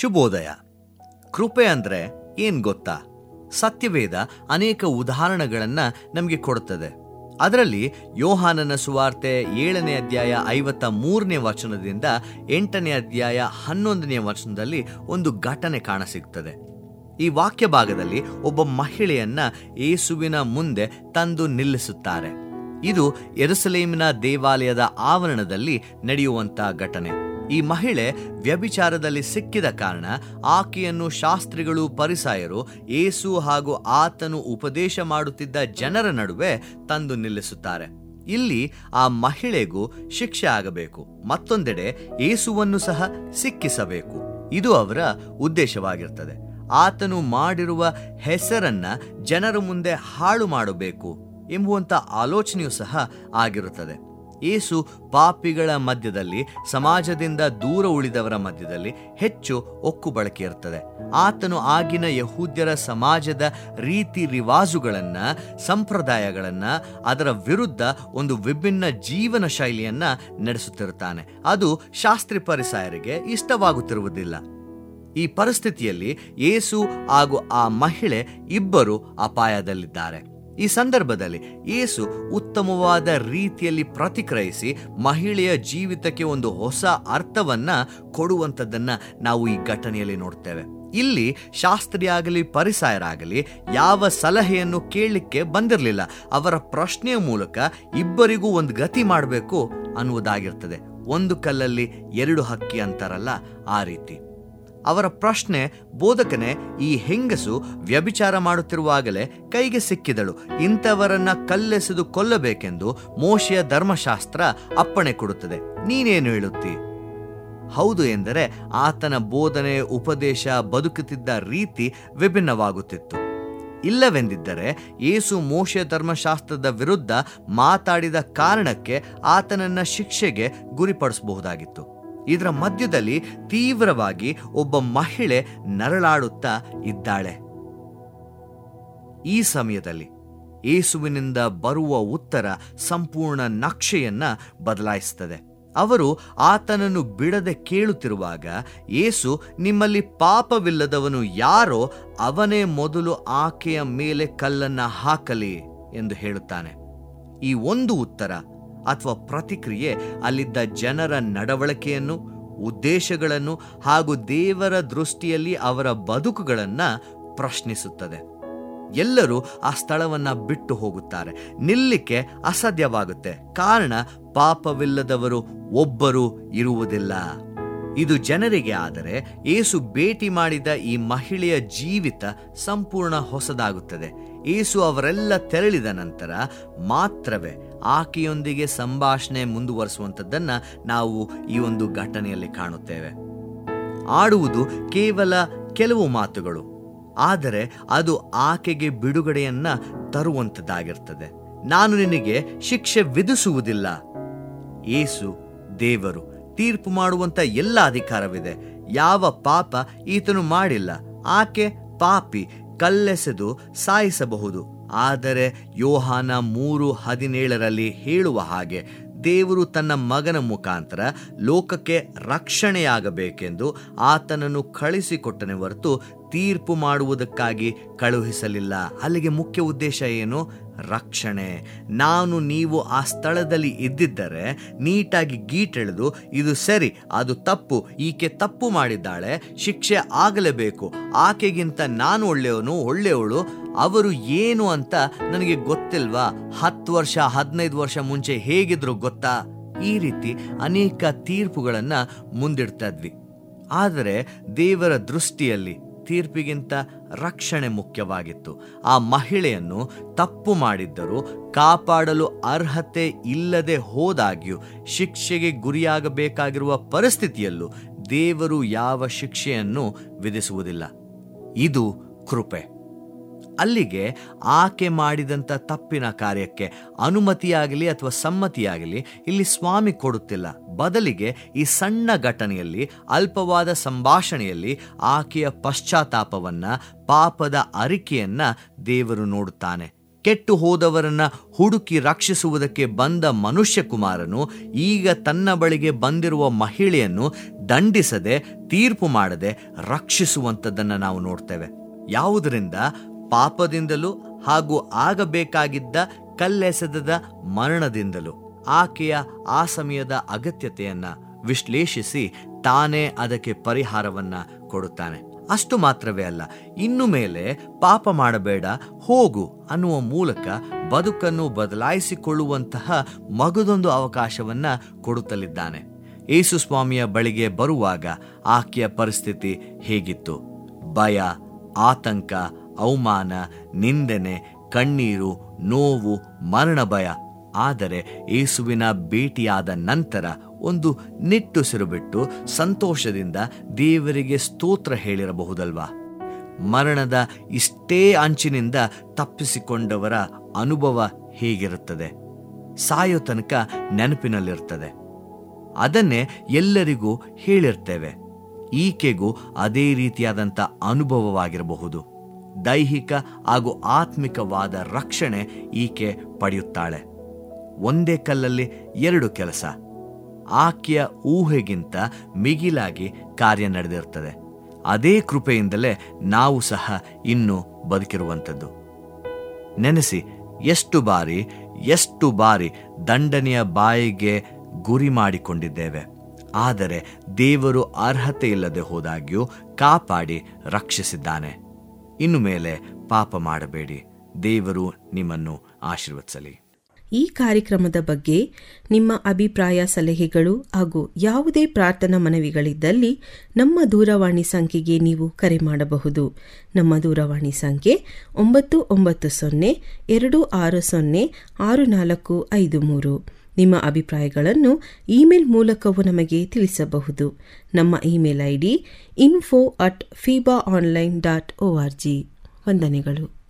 ಶುಭೋದಯ ಕೃಪೆ ಅಂದ್ರೆ ಏನ್ ಗೊತ್ತಾ ಸತ್ಯವೇದ ಅನೇಕ ಉದಾಹರಣೆಗಳನ್ನ ನಮಗೆ ಕೊಡುತ್ತದೆ ಅದರಲ್ಲಿ ಯೋಹಾನನ ಸುವಾರ್ತೆ ಏಳನೇ ಅಧ್ಯಾಯ ಐವತ್ತ ಮೂರನೇ ವಚನದಿಂದ ಎಂಟನೇ ಅಧ್ಯಾಯ ಹನ್ನೊಂದನೇ ವಚನದಲ್ಲಿ ಒಂದು ಘಟನೆ ಕಾಣಸಿಗ್ತದೆ ಈ ವಾಕ್ಯ ಭಾಗದಲ್ಲಿ ಒಬ್ಬ ಮಹಿಳೆಯನ್ನ ಯೇಸುವಿನ ಮುಂದೆ ತಂದು ನಿಲ್ಲಿಸುತ್ತಾರೆ ಇದು ಎರುಸಲೇಮಿನ ದೇವಾಲಯದ ಆವರಣದಲ್ಲಿ ನಡೆಯುವಂತ ಘಟನೆ ಈ ಮಹಿಳೆ ವ್ಯಭಿಚಾರದಲ್ಲಿ ಸಿಕ್ಕಿದ ಕಾರಣ ಆಕೆಯನ್ನು ಶಾಸ್ತ್ರಿಗಳು ಪರಿಸಾಯರು ಏಸು ಹಾಗೂ ಆತನು ಉಪದೇಶ ಮಾಡುತ್ತಿದ್ದ ಜನರ ನಡುವೆ ತಂದು ನಿಲ್ಲಿಸುತ್ತಾರೆ ಇಲ್ಲಿ ಆ ಮಹಿಳೆಗೂ ಶಿಕ್ಷೆ ಆಗಬೇಕು ಮತ್ತೊಂದೆಡೆ ಏಸುವನ್ನು ಸಹ ಸಿಕ್ಕಿಸಬೇಕು ಇದು ಅವರ ಉದ್ದೇಶವಾಗಿರ್ತದೆ ಆತನು ಮಾಡಿರುವ ಹೆಸರನ್ನ ಜನರ ಮುಂದೆ ಹಾಳು ಮಾಡಬೇಕು ಎಂಬುವಂತ ಆಲೋಚನೆಯೂ ಸಹ ಆಗಿರುತ್ತದೆ ಏಸು ಪಾಪಿಗಳ ಮಧ್ಯದಲ್ಲಿ ಸಮಾಜದಿಂದ ದೂರ ಉಳಿದವರ ಮಧ್ಯದಲ್ಲಿ ಹೆಚ್ಚು ಒಕ್ಕು ಬಳಕೆ ಇರ್ತದೆ ಆತನು ಆಗಿನ ಯಹೂದ್ಯರ ಸಮಾಜದ ರೀತಿ ರಿವಾಜುಗಳನ್ನ ಸಂಪ್ರದಾಯಗಳನ್ನ ಅದರ ವಿರುದ್ಧ ಒಂದು ವಿಭಿನ್ನ ಜೀವನ ಶೈಲಿಯನ್ನ ನಡೆಸುತ್ತಿರುತ್ತಾನೆ ಅದು ಶಾಸ್ತ್ರಿ ಪರಿಸಾಯರಿಗೆ ಇಷ್ಟವಾಗುತ್ತಿರುವುದಿಲ್ಲ ಈ ಪರಿಸ್ಥಿತಿಯಲ್ಲಿ ಏಸು ಹಾಗೂ ಆ ಮಹಿಳೆ ಇಬ್ಬರು ಅಪಾಯದಲ್ಲಿದ್ದಾರೆ ಈ ಸಂದರ್ಭದಲ್ಲಿ ಏಸು ಉತ್ತಮವಾದ ರೀತಿಯಲ್ಲಿ ಪ್ರತಿಕ್ರಿಯಿಸಿ ಮಹಿಳೆಯ ಜೀವಿತಕ್ಕೆ ಒಂದು ಹೊಸ ಅರ್ಥವನ್ನ ಕೊಡುವಂಥದ್ದನ್ನ ನಾವು ಈ ಘಟನೆಯಲ್ಲಿ ನೋಡ್ತೇವೆ ಇಲ್ಲಿ ಶಾಸ್ತ್ರಿಯಾಗಲಿ ಪರಿಸಾಯರಾಗಲಿ ಯಾವ ಸಲಹೆಯನ್ನು ಕೇಳಲಿಕ್ಕೆ ಬಂದಿರಲಿಲ್ಲ ಅವರ ಪ್ರಶ್ನೆಯ ಮೂಲಕ ಇಬ್ಬರಿಗೂ ಒಂದು ಗತಿ ಮಾಡಬೇಕು ಅನ್ನುವುದಾಗಿರ್ತದೆ ಒಂದು ಕಲ್ಲಲ್ಲಿ ಎರಡು ಹಕ್ಕಿ ಅಂತಾರಲ್ಲ ಆ ರೀತಿ ಅವರ ಪ್ರಶ್ನೆ ಬೋಧಕನೇ ಈ ಹೆಂಗಸು ವ್ಯಭಿಚಾರ ಮಾಡುತ್ತಿರುವಾಗಲೇ ಕೈಗೆ ಸಿಕ್ಕಿದಳು ಇಂಥವರನ್ನ ಕಲ್ಲೆಸೆದು ಕೊಲ್ಲಬೇಕೆಂದು ಮೋಶೆಯ ಧರ್ಮಶಾಸ್ತ್ರ ಅಪ್ಪಣೆ ಕೊಡುತ್ತದೆ ನೀನೇನು ಹೇಳುತ್ತಿ ಹೌದು ಎಂದರೆ ಆತನ ಬೋಧನೆ ಉಪದೇಶ ಬದುಕುತ್ತಿದ್ದ ರೀತಿ ವಿಭಿನ್ನವಾಗುತ್ತಿತ್ತು ಇಲ್ಲವೆಂದಿದ್ದರೆ ಏಸು ಮೋಶೆ ಧರ್ಮಶಾಸ್ತ್ರದ ವಿರುದ್ಧ ಮಾತಾಡಿದ ಕಾರಣಕ್ಕೆ ಆತನನ್ನ ಶಿಕ್ಷೆಗೆ ಗುರಿಪಡಿಸಬಹುದಾಗಿತ್ತು ಇದರ ಮಧ್ಯದಲ್ಲಿ ತೀವ್ರವಾಗಿ ಒಬ್ಬ ಮಹಿಳೆ ನರಳಾಡುತ್ತಾ ಇದ್ದಾಳೆ ಈ ಸಮಯದಲ್ಲಿ ಏಸುವಿನಿಂದ ಬರುವ ಉತ್ತರ ಸಂಪೂರ್ಣ ನಕ್ಷೆಯನ್ನ ಬದಲಾಯಿಸುತ್ತದೆ ಅವರು ಆತನನ್ನು ಬಿಡದೆ ಕೇಳುತ್ತಿರುವಾಗ ಏಸು ನಿಮ್ಮಲ್ಲಿ ಪಾಪವಿಲ್ಲದವನು ಯಾರೋ ಅವನೇ ಮೊದಲು ಆಕೆಯ ಮೇಲೆ ಕಲ್ಲನ್ನ ಹಾಕಲಿ ಎಂದು ಹೇಳುತ್ತಾನೆ ಈ ಒಂದು ಉತ್ತರ ಅಥವಾ ಪ್ರತಿಕ್ರಿಯೆ ಅಲ್ಲಿದ್ದ ಜನರ ನಡವಳಿಕೆಯನ್ನು ಉದ್ದೇಶಗಳನ್ನು ಹಾಗೂ ದೇವರ ದೃಷ್ಟಿಯಲ್ಲಿ ಅವರ ಬದುಕುಗಳನ್ನ ಪ್ರಶ್ನಿಸುತ್ತದೆ ಎಲ್ಲರೂ ಆ ಸ್ಥಳವನ್ನ ಬಿಟ್ಟು ಹೋಗುತ್ತಾರೆ ನಿಲ್ಲಿಕ್ಕೆ ಅಸಾಧ್ಯವಾಗುತ್ತೆ ಕಾರಣ ಪಾಪವಿಲ್ಲದವರು ಒಬ್ಬರು ಇರುವುದಿಲ್ಲ ಇದು ಜನರಿಗೆ ಆದರೆ ಏಸು ಭೇಟಿ ಮಾಡಿದ ಈ ಮಹಿಳೆಯ ಜೀವಿತ ಸಂಪೂರ್ಣ ಹೊಸದಾಗುತ್ತದೆ ಏಸು ಅವರೆಲ್ಲ ತೆರಳಿದ ನಂತರ ಮಾತ್ರವೇ ಆಕೆಯೊಂದಿಗೆ ಸಂಭಾಷಣೆ ಮುಂದುವರಿಸುವಂಥದ್ದನ್ನ ನಾವು ಈ ಒಂದು ಘಟನೆಯಲ್ಲಿ ಕಾಣುತ್ತೇವೆ ಆಡುವುದು ಕೇವಲ ಕೆಲವು ಮಾತುಗಳು ಆದರೆ ಅದು ಆಕೆಗೆ ಬಿಡುಗಡೆಯನ್ನ ತರುವಂಥದ್ದಾಗಿರ್ತದೆ ನಾನು ನಿನಗೆ ಶಿಕ್ಷೆ ವಿಧಿಸುವುದಿಲ್ಲ ಏಸು ದೇವರು ತೀರ್ಪು ಮಾಡುವಂತ ಎಲ್ಲ ಅಧಿಕಾರವಿದೆ ಯಾವ ಪಾಪ ಈತನು ಮಾಡಿಲ್ಲ ಆಕೆ ಪಾಪಿ ಕಲ್ಲೆಸೆದು ಸಾಯಿಸಬಹುದು ಆದರೆ ಯೋಹಾನ ಮೂರು ಹದಿನೇಳರಲ್ಲಿ ಹೇಳುವ ಹಾಗೆ ದೇವರು ತನ್ನ ಮಗನ ಮುಖಾಂತರ ಲೋಕಕ್ಕೆ ರಕ್ಷಣೆಯಾಗಬೇಕೆಂದು ಆತನನ್ನು ಕಳಿಸಿಕೊಟ್ಟನೆ ಹೊರತು ತೀರ್ಪು ಮಾಡುವುದಕ್ಕಾಗಿ ಕಳುಹಿಸಲಿಲ್ಲ ಅಲ್ಲಿಗೆ ಮುಖ್ಯ ಉದ್ದೇಶ ಏನು ರಕ್ಷಣೆ ನಾನು ನೀವು ಆ ಸ್ಥಳದಲ್ಲಿ ಇದ್ದಿದ್ದರೆ ನೀಟಾಗಿ ಗೀಟೆಳೆದು ಇದು ಸರಿ ಅದು ತಪ್ಪು ಈಕೆ ತಪ್ಪು ಮಾಡಿದ್ದಾಳೆ ಶಿಕ್ಷೆ ಆಗಲೇಬೇಕು ಆಕೆಗಿಂತ ನಾನು ಒಳ್ಳೆಯವನು ಒಳ್ಳೆಯವಳು ಅವರು ಏನು ಅಂತ ನನಗೆ ಗೊತ್ತಿಲ್ವಾ ಹತ್ತು ವರ್ಷ ಹದಿನೈದು ವರ್ಷ ಮುಂಚೆ ಹೇಗಿದ್ರು ಗೊತ್ತಾ ಈ ರೀತಿ ಅನೇಕ ತೀರ್ಪುಗಳನ್ನ ಮುಂದಿಡ್ತಾ ಇದ್ವಿ ಆದರೆ ದೇವರ ದೃಷ್ಟಿಯಲ್ಲಿ ತೀರ್ಪಿಗಿಂತ ರಕ್ಷಣೆ ಮುಖ್ಯವಾಗಿತ್ತು ಆ ಮಹಿಳೆಯನ್ನು ತಪ್ಪು ಮಾಡಿದ್ದರೂ ಕಾಪಾಡಲು ಅರ್ಹತೆ ಇಲ್ಲದೆ ಹೋದಾಗ್ಯೂ ಶಿಕ್ಷೆಗೆ ಗುರಿಯಾಗಬೇಕಾಗಿರುವ ಪರಿಸ್ಥಿತಿಯಲ್ಲೂ ದೇವರು ಯಾವ ಶಿಕ್ಷೆಯನ್ನು ವಿಧಿಸುವುದಿಲ್ಲ ಇದು ಕೃಪೆ ಅಲ್ಲಿಗೆ ಆಕೆ ಮಾಡಿದಂಥ ತಪ್ಪಿನ ಕಾರ್ಯಕ್ಕೆ ಅನುಮತಿಯಾಗಲಿ ಅಥವಾ ಸಮ್ಮತಿಯಾಗಲಿ ಇಲ್ಲಿ ಸ್ವಾಮಿ ಕೊಡುತ್ತಿಲ್ಲ ಬದಲಿಗೆ ಈ ಸಣ್ಣ ಘಟನೆಯಲ್ಲಿ ಅಲ್ಪವಾದ ಸಂಭಾಷಣೆಯಲ್ಲಿ ಆಕೆಯ ಪಶ್ಚಾತ್ತಾಪವನ್ನ ಪಾಪದ ಅರಿಕೆಯನ್ನ ದೇವರು ನೋಡುತ್ತಾನೆ ಕೆಟ್ಟು ಹೋದವರನ್ನ ಹುಡುಕಿ ರಕ್ಷಿಸುವುದಕ್ಕೆ ಬಂದ ಮನುಷ್ಯ ಕುಮಾರನು ಈಗ ತನ್ನ ಬಳಿಗೆ ಬಂದಿರುವ ಮಹಿಳೆಯನ್ನು ದಂಡಿಸದೆ ತೀರ್ಪು ಮಾಡದೆ ರಕ್ಷಿಸುವಂಥದ್ದನ್ನು ನಾವು ನೋಡ್ತೇವೆ ಯಾವುದರಿಂದ ಪಾಪದಿಂದಲೂ ಹಾಗೂ ಆಗಬೇಕಾಗಿದ್ದ ಕಲ್ಲೆಸೆದದ ಮರಣದಿಂದಲೂ ಆಕೆಯ ಆ ಸಮಯದ ಅಗತ್ಯತೆಯನ್ನ ವಿಶ್ಲೇಷಿಸಿ ತಾನೇ ಅದಕ್ಕೆ ಪರಿಹಾರವನ್ನ ಕೊಡುತ್ತಾನೆ ಅಷ್ಟು ಮಾತ್ರವೇ ಅಲ್ಲ ಇನ್ನು ಮೇಲೆ ಪಾಪ ಮಾಡಬೇಡ ಹೋಗು ಅನ್ನುವ ಮೂಲಕ ಬದುಕನ್ನು ಬದಲಾಯಿಸಿಕೊಳ್ಳುವಂತಹ ಮಗದೊಂದು ಅವಕಾಶವನ್ನ ಕೊಡುತ್ತಲಿದ್ದಾನೆ ಯೇಸು ಸ್ವಾಮಿಯ ಬಳಿಗೆ ಬರುವಾಗ ಆಕೆಯ ಪರಿಸ್ಥಿತಿ ಹೇಗಿತ್ತು ಭಯ ಆತಂಕ ಅವಮಾನ ನಿಂದನೆ ಕಣ್ಣೀರು ನೋವು ಮರಣ ಭಯ ಆದರೆ ಯೇಸುವಿನ ಭೇಟಿಯಾದ ನಂತರ ಒಂದು ನಿಟ್ಟುಸಿರು ಬಿಟ್ಟು ಸಂತೋಷದಿಂದ ದೇವರಿಗೆ ಸ್ತೋತ್ರ ಹೇಳಿರಬಹುದಲ್ವಾ ಮರಣದ ಇಷ್ಟೇ ಅಂಚಿನಿಂದ ತಪ್ಪಿಸಿಕೊಂಡವರ ಅನುಭವ ಹೇಗಿರುತ್ತದೆ ಸಾಯೋ ತನಕ ನೆನಪಿನಲ್ಲಿರ್ತದೆ ಅದನ್ನೇ ಎಲ್ಲರಿಗೂ ಹೇಳಿರ್ತೇವೆ ಈಕೆಗೂ ಅದೇ ರೀತಿಯಾದಂಥ ಅನುಭವವಾಗಿರಬಹುದು ದೈಹಿಕ ಹಾಗೂ ಆತ್ಮಿಕವಾದ ರಕ್ಷಣೆ ಈಕೆ ಪಡೆಯುತ್ತಾಳೆ ಒಂದೇ ಕಲ್ಲಲ್ಲಿ ಎರಡು ಕೆಲಸ ಆಕೆಯ ಊಹೆಗಿಂತ ಮಿಗಿಲಾಗಿ ಕಾರ್ಯ ನಡೆದಿರ್ತದೆ ಅದೇ ಕೃಪೆಯಿಂದಲೇ ನಾವು ಸಹ ಇನ್ನೂ ಬದುಕಿರುವಂಥದ್ದು ನೆನೆಸಿ ಎಷ್ಟು ಬಾರಿ ಎಷ್ಟು ಬಾರಿ ದಂಡನೆಯ ಬಾಯಿಗೆ ಗುರಿ ಮಾಡಿಕೊಂಡಿದ್ದೇವೆ ಆದರೆ ದೇವರು ಅರ್ಹತೆ ಇಲ್ಲದೆ ಹೋದಾಗ್ಯೂ ಕಾಪಾಡಿ ರಕ್ಷಿಸಿದ್ದಾನೆ ಇನ್ನು ಮೇಲೆ ಪಾಪ ಮಾಡಬೇಡಿ ದೇವರು ನಿಮ್ಮನ್ನು ಆಶೀರ್ವದಿಸಲಿ ಈ ಕಾರ್ಯಕ್ರಮದ ಬಗ್ಗೆ ನಿಮ್ಮ ಅಭಿಪ್ರಾಯ ಸಲಹೆಗಳು ಹಾಗೂ ಯಾವುದೇ ಪ್ರಾರ್ಥನಾ ಮನವಿಗಳಿದ್ದಲ್ಲಿ ನಮ್ಮ ದೂರವಾಣಿ ಸಂಖ್ಯೆಗೆ ನೀವು ಕರೆ ಮಾಡಬಹುದು ನಮ್ಮ ದೂರವಾಣಿ ಸಂಖ್ಯೆ ಒಂಬತ್ತು ಒಂಬತ್ತು ಸೊನ್ನೆ ಎರಡು ಆರು ಸೊನ್ನೆ ಆರು ನಾಲ್ಕು ಐದು ಮೂರು ನಿಮ್ಮ ಅಭಿಪ್ರಾಯಗಳನ್ನು ಇಮೇಲ್ ಮೂಲಕವೂ ನಮಗೆ ತಿಳಿಸಬಹುದು ನಮ್ಮ email I D info at Fiba online dot O R G ವಂದನೆಗಳು